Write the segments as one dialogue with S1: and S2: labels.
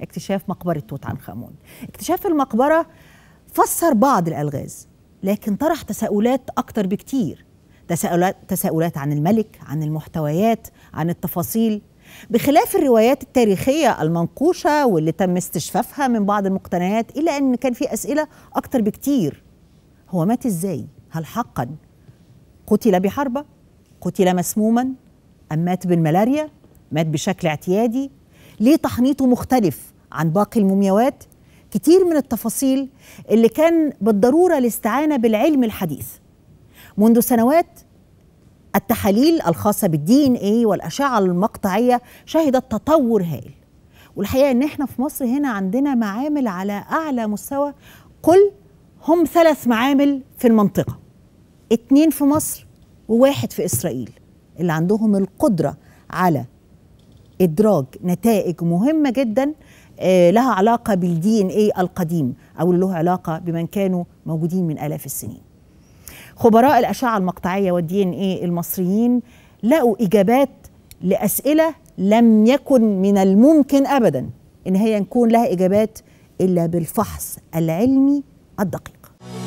S1: اكتشاف مقبرة توت عنخ آمون اكتشاف المقبرة فسر بعض الألغاز لكن طرح تساؤلات أكتر بكتير تساؤلات, تساؤلات عن الملك عن المحتويات عن التفاصيل بخلاف الروايات التاريخية المنقوشة واللي تم استشفافها من بعض المقتنيات إلا أن كان في أسئلة أكتر بكتير هو مات إزاي؟ هل حقا قتل بحربة؟ قتل مسموما؟ أم مات بالملاريا؟ مات بشكل اعتيادي؟ ليه تحنيطه مختلف عن باقي المومياوات؟ كتير من التفاصيل اللي كان بالضرورة الاستعانة بالعلم الحديث منذ سنوات التحاليل الخاصة بالدي ان اي والأشعة المقطعية شهدت تطور هائل والحقيقة ان احنا في مصر هنا عندنا معامل على أعلى مستوى قل هم ثلاث معامل في المنطقة اتنين في مصر وواحد في إسرائيل اللي عندهم القدرة على إدراج نتائج مهمة جدا لها علاقة بالدي ان اي القديم أو اللي له علاقة بمن كانوا موجودين من آلاف السنين خبراء الأشعة المقطعية والدي ان اي المصريين لقوا إجابات لأسئلة لم يكن من الممكن أبدا إن هي نكون لها إجابات إلا بالفحص العلمي الدقيق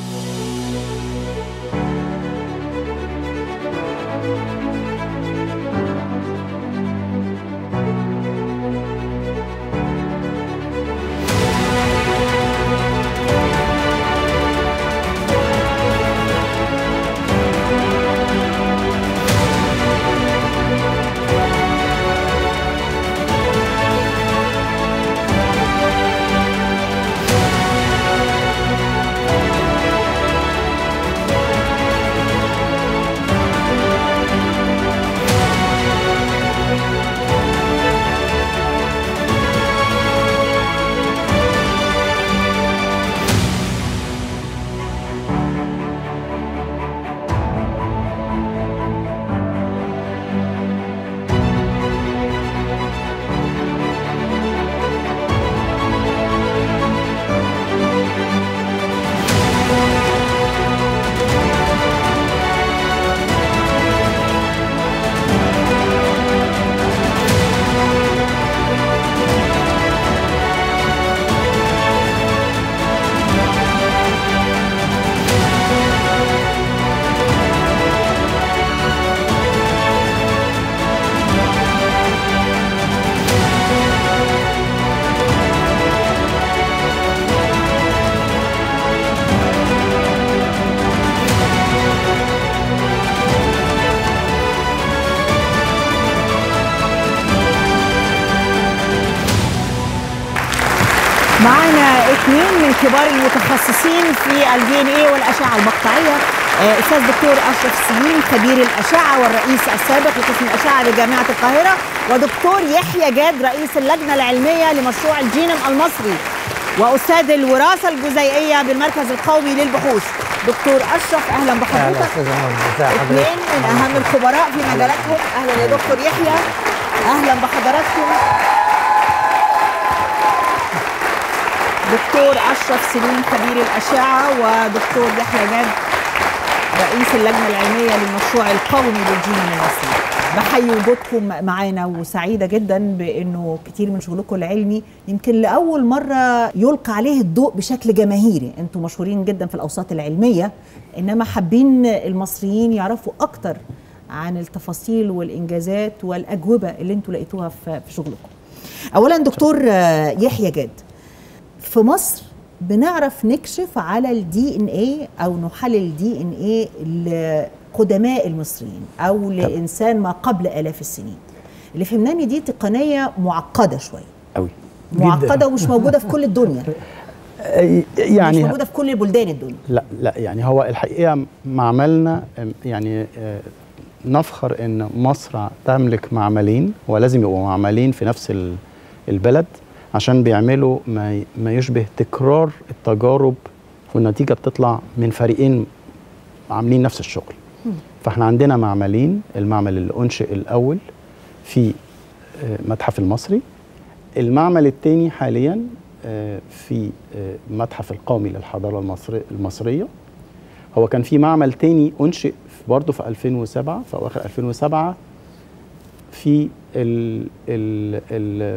S1: معانا اثنين من كبار المتخصصين في الدي ان اي والاشعه المقطعيه استاذ دكتور اشرف سليم خبير الاشعه والرئيس السابق لقسم الاشعه بجامعه القاهره ودكتور يحيى جاد رئيس اللجنه العلميه لمشروع الجينم المصري واستاذ الوراثه الجزيئيه بالمركز القومي للبحوث دكتور اشرف اهلا بحضرتك اثنين من اهم الخبراء في مجالاتهم اهلا يا دكتور يحيى اهلا بحضراتكم دكتور اشرف سليم خبير الاشعه ودكتور يحيى جاد رئيس اللجنه العلميه للمشروع القومي للجين المصري بحيي وجودكم معانا وسعيده جدا بانه كتير من شغلكم العلمي يمكن لاول مره يلقى عليه الضوء بشكل جماهيري انتم مشهورين جدا في الاوساط العلميه انما حابين المصريين يعرفوا اكتر عن التفاصيل والانجازات والاجوبه اللي انتم لقيتوها في شغلكم اولا دكتور يحيى جاد في مصر بنعرف نكشف على الدي ان اي او نحلل الدي ان اي لقدماء المصريين او لانسان ما قبل الاف السنين اللي فهمناه ان دي تقنيه معقده شويه
S2: قوي
S1: معقده ومش موجوده في كل الدنيا
S2: يعني
S1: مش موجوده في كل بلدان الدنيا
S2: لا لا يعني هو الحقيقه معملنا يعني نفخر ان مصر تملك معملين ولازم يبقوا معملين في نفس البلد عشان بيعملوا ما ما يشبه تكرار التجارب والنتيجه بتطلع من فريقين عاملين نفس الشغل فاحنا عندنا معملين المعمل اللي انشئ الاول في متحف المصري المعمل الثاني حاليا في المتحف القومي للحضاره المصري المصريه هو كان في معمل تاني انشئ برضه في 2007 في اواخر 2007 في ال ال ال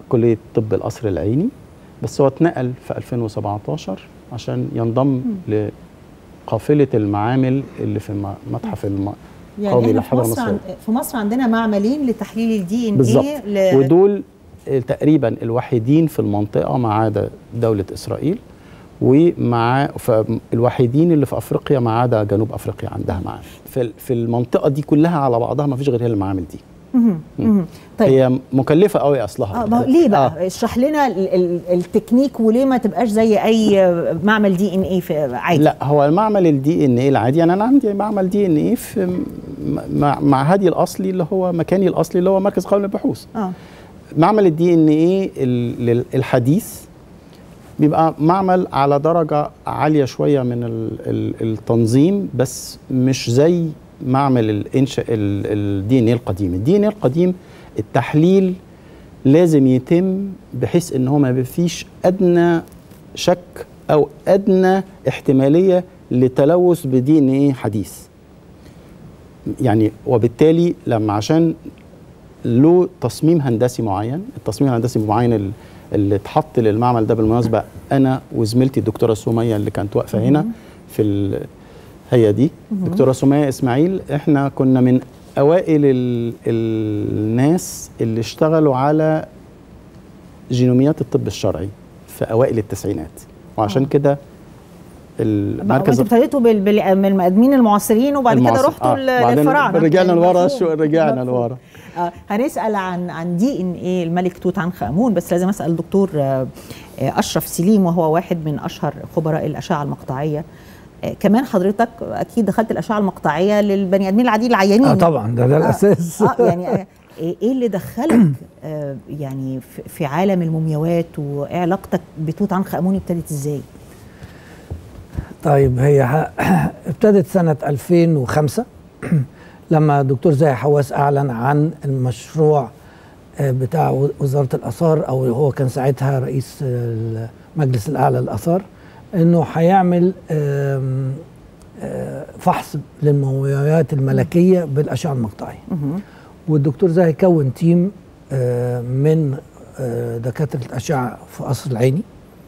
S2: كليه طب القصر العيني بس هو اتنقل في 2017 عشان ينضم لقافله المعامل اللي في م- متحف الم...
S1: يعني
S2: قومي
S1: احنا في
S2: للحضاره
S1: مصر عن...
S2: المصريه
S1: في مصر عندنا معملين لتحليل الدي ان
S2: بالظبط
S1: ايه ل...
S2: ودول آه، تقريبا الوحيدين في المنطقه ما عدا دوله اسرائيل ومع الوحيدين اللي في افريقيا ما عدا جنوب افريقيا عندها معامل في ال- في المنطقه دي كلها على بعضها ما فيش غير هي المعامل دي
S1: مهم. مهم. طيب
S2: هي مكلفه قوي اصلها
S1: اه ما هو ليه بقى؟
S2: آه.
S1: اشرح لنا ال- ال- التكنيك وليه ما تبقاش زي اي معمل دي ان ايه في عادي
S2: لا هو المعمل الدي ان ايه العادي يعني انا عندي معمل دي ان ايه في م- مع معهدي الاصلي اللي هو مكاني الاصلي اللي هو مركز قومي للبحوث
S1: اه
S2: معمل الدي ان ايه ال- الحديث بيبقى معمل على درجة عالية شوية من ال- ال- التنظيم بس مش زي معمل الانشاء الدي ان ايه القديم الدي ان ايه القديم التحليل لازم يتم بحيث ان هو ما فيش ادنى شك او ادنى احتماليه لتلوث بدي ان ايه حديث يعني وبالتالي لما عشان له تصميم هندسي معين التصميم الهندسي المعين ال- اللي اتحط للمعمل ده بالمناسبه انا وزميلتي الدكتوره سميه اللي كانت واقفه هنا في ال- هي دي دكتوره سميه اسماعيل احنا كنا من اوائل ال- الناس اللي اشتغلوا على جينوميات الطب الشرعي في اوائل التسعينات وعشان كده المركز
S1: انتوا ابتديتوا بال... بال... من المقدمين المعاصرين وبعد كده
S2: المعاصر.
S1: رحتوا
S2: آه.
S1: ل-
S2: بعدين
S1: للفراعنه
S2: رجعنا
S1: يعني
S2: لورا
S1: مفهوم.
S2: شو رجعنا
S1: مفهوم.
S2: لورا
S1: آه هنسال عن عن دي ان ايه الملك توت عنخ امون بس لازم اسال الدكتور آه آه، اشرف سليم وهو واحد من اشهر خبراء الاشعه المقطعيه آه كمان حضرتك اكيد دخلت الاشعه المقطعيه للبني ادمين العاديين العيانين
S3: اه طبعا ده ده الاساس
S1: اه يعني آه، ايه اللي دخلك آه يعني في- في عالم المومياوات وايه علاقتك بتوت عنخ امون ابتدت ازاي؟
S3: طيب هي ه- ابتدت سنة 2005 لما دكتور زاهي حواس أعلن عن المشروع آه، بتاع و- وزارة الآثار أو هو كان ساعتها رئيس آه، المجلس الأعلى للآثار إنه هيعمل آم، آه، فحص للمومياوات الملكية بالأشعة المقطعية
S1: مهم.
S3: والدكتور زاهي كون تيم آه، من آه، دكاترة أشعة في قصر العيني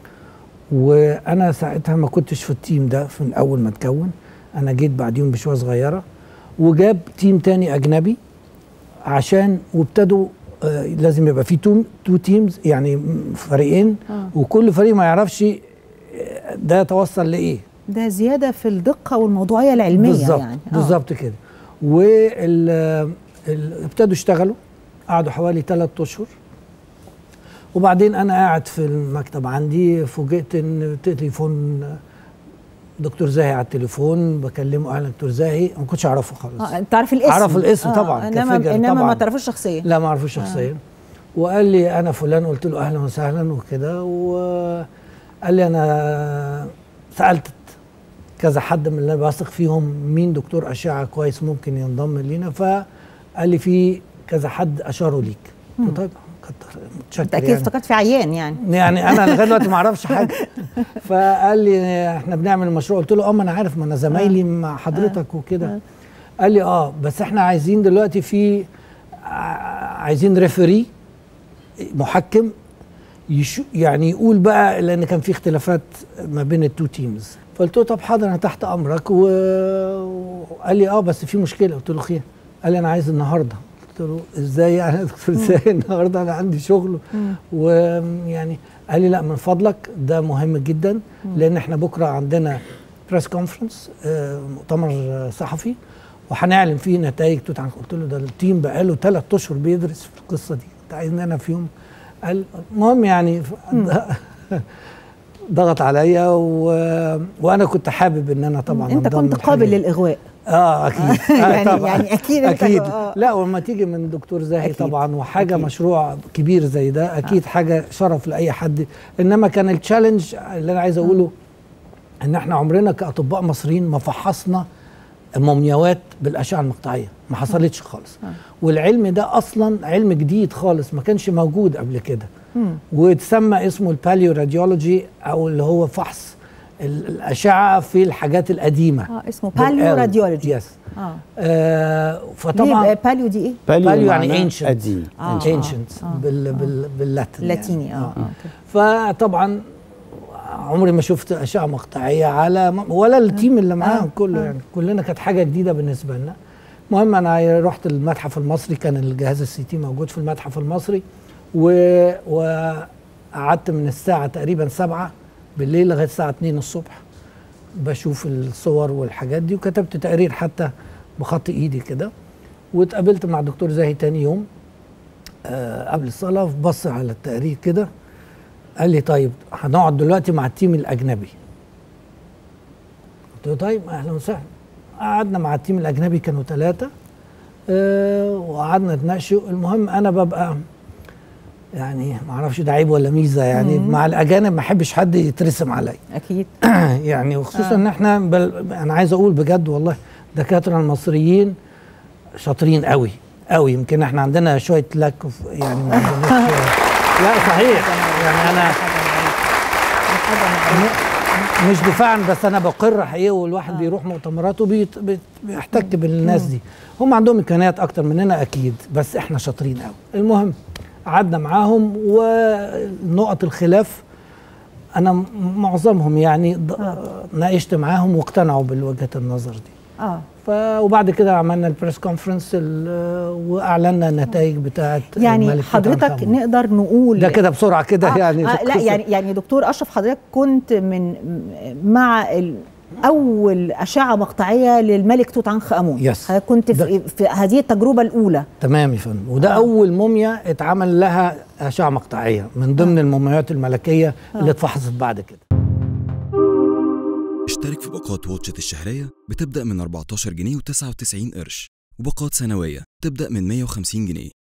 S3: وانا ساعتها ما كنتش في التيم ده من اول ما اتكون انا جيت بعديهم بشويه صغيره وجاب تيم تاني اجنبي عشان وابتدوا آه لازم يبقى في تو تو تيمز يعني م- فريقين
S1: آه.
S3: وكل فريق ما يعرفش آه، ده توصل لايه
S1: ده زياده في الدقه والموضوعيه العلميه
S3: بالظبط
S1: يعني آه.
S3: بالظبط كده وال ال- ابتدوا يشتغلوا قعدوا حوالي ثلاث اشهر وبعدين انا قاعد في المكتب عندي فوجئت ان تليفون دكتور زاهي على التليفون بكلمه اهلا دكتور زاهي ما كنتش اعرفه خالص
S1: اه انت عارف الاسم
S3: أعرف الاسم طبعاً،
S1: انما
S3: كفيجر
S1: انما ما
S3: طبعاً.
S1: تعرفوش شخصيا
S3: لا ما اعرفوش شخصيا وقال لي انا فلان قلت له اهلا وسهلا وكده وقال لي انا سالت كذا حد من اللي أنا بثق فيهم مين دكتور اشعه كويس ممكن ينضم لينا فقال لي في كذا حد اشاروا ليك قلت له طيب كتر متشكر
S1: انت اكيد
S3: يعني.
S1: افتكرت في عيان يعني
S3: يعني انا لغايه دلوقتي ما اعرفش حاجه فقال لي احنا بنعمل مشروع قلت له اه ما انا عارف ما انا زمايلي مع حضرتك وكده قال لي اه بس احنا عايزين دلوقتي في ع- عايزين ريفري محكم يشو يعني يقول بقى لان كان في اختلافات ما بين التو تيمز فقلت له طب حاضر انا تحت امرك و... وقال لي اه بس في مشكله قلت له خير قال لي انا عايز النهارده قلت له ازاي يعني يا دكتور ازاي النهارده انا عندي شغل ويعني قال لي لا من فضلك ده مهم جدا لان احنا بكره عندنا بريس كونفرنس مؤتمر آه، صحفي وهنعلن فيه نتائج توت عنخ قلت له ده التيم بقاله ثلاث اشهر بيدرس في القصه دي انت عايزني انا في يوم قال المهم يعني ضغط عليا و... وانا كنت حابب ان انا طبعا
S1: انت
S3: انضم
S1: كنت
S3: للحاجة
S1: قابل
S3: دي.
S1: للاغواء
S3: اه اكيد آه
S1: يعني-
S3: طبعا
S1: يعني أكيد أنت-
S3: اكيد
S1: آه.
S3: لا ولما تيجي من دكتور زاهي
S1: أكيد.
S3: طبعا وحاجه
S1: أكيد.
S3: مشروع كبير زي ده اكيد حاجه شرف لاي حد انما كان التشالنج اللي انا عايز اقوله ان احنا عمرنا كاطباء مصريين ما فحصنا مومياوات بالاشعه المقطعيه ما حصلتش خالص والعلم ده اصلا علم جديد خالص ما كانش موجود قبل كده وتسمى اسمه الباليو راديولوجي او اللي هو فحص ال- الاشعه في الحاجات القديمه
S1: اه اسمه باليو راديولوجي
S3: يس
S1: اه
S3: آه
S1: طبعا
S3: فطبعا
S1: باليو دي ايه؟
S3: باليو يعني
S2: معناه
S3: ancient.
S2: قديم
S1: آه.
S3: ancient بال بال باللاتين
S1: لاتيني
S3: يعني.
S1: اه اه
S3: فطبعا عمري ما شفت اشعه مقطعيه على ولا التيم اللي معاهم كله يعني كلنا كانت حاجه جديده بالنسبه لنا المهم انا رحت المتحف المصري كان الجهاز السي تي موجود في المتحف المصري و وقعدت من الساعه تقريبا سبعة بالليل لغايه الساعه 2 الصبح بشوف الصور والحاجات دي وكتبت تقرير حتى بخط ايدي كده واتقابلت مع دكتور زاهي تاني يوم آه قبل الصلاه بص على التقرير كده قال لي طيب هنقعد دلوقتي مع التيم الاجنبي قلت له طيب اهلا وسهلا قعدنا مع التيم الاجنبي كانوا ثلاثه أه وقعدنا نتناقشوا المهم انا ببقى يعني ما اعرفش ده عيب ولا ميزه يعني مع الاجانب ما احبش حد يترسم عليا
S1: اكيد
S3: يعني وخصوصا ان احنا بل انا عايز اقول بجد والله الدكاتره المصريين شاطرين قوي قوي يمكن احنا عندنا شويه لاك يعني ما عندناش لا صحيح يعني انا م- مش دفاعا بس انا بقر حقيقي والواحد بيروح مؤتمرات وبيت- بيت- بيحتك بالناس دي هم عندهم امكانيات اكتر مننا اكيد بس احنا شاطرين قوي المهم قعدنا معاهم ونقط الخلاف انا م- معظمهم يعني ض- ناقشت معاهم واقتنعوا بالوجهه النظر دي
S1: اه
S3: ف وبعد كده عملنا البريس كونفرنس ال- واعلنا النتائج بتاعه
S1: يعني
S3: الملك توت
S1: حضرتك
S3: عنخ آمون.
S1: نقدر نقول
S3: ده كده بسرعه كده
S1: آه
S3: يعني
S1: آه لا
S3: القصة.
S1: يعني يعني دكتور اشرف حضرتك كنت من مع ال اول اشعه مقطعيه للملك توت عنخ امون
S3: Yes.
S1: حضرتك كنت في, في هذه التجربه الاولى
S3: تمام يا فندم وده
S1: آه.
S3: آه. اول موميا اتعمل لها اشعه مقطعيه من ضمن آه. المومياوات الملكيه آه. اللي اتفحصت بعد كده
S4: اشترك في باقات واتشت الشهرية بتبدأ من 14 جنيه و99 قرش وباقات سنوية تبدأ من 150 جنيه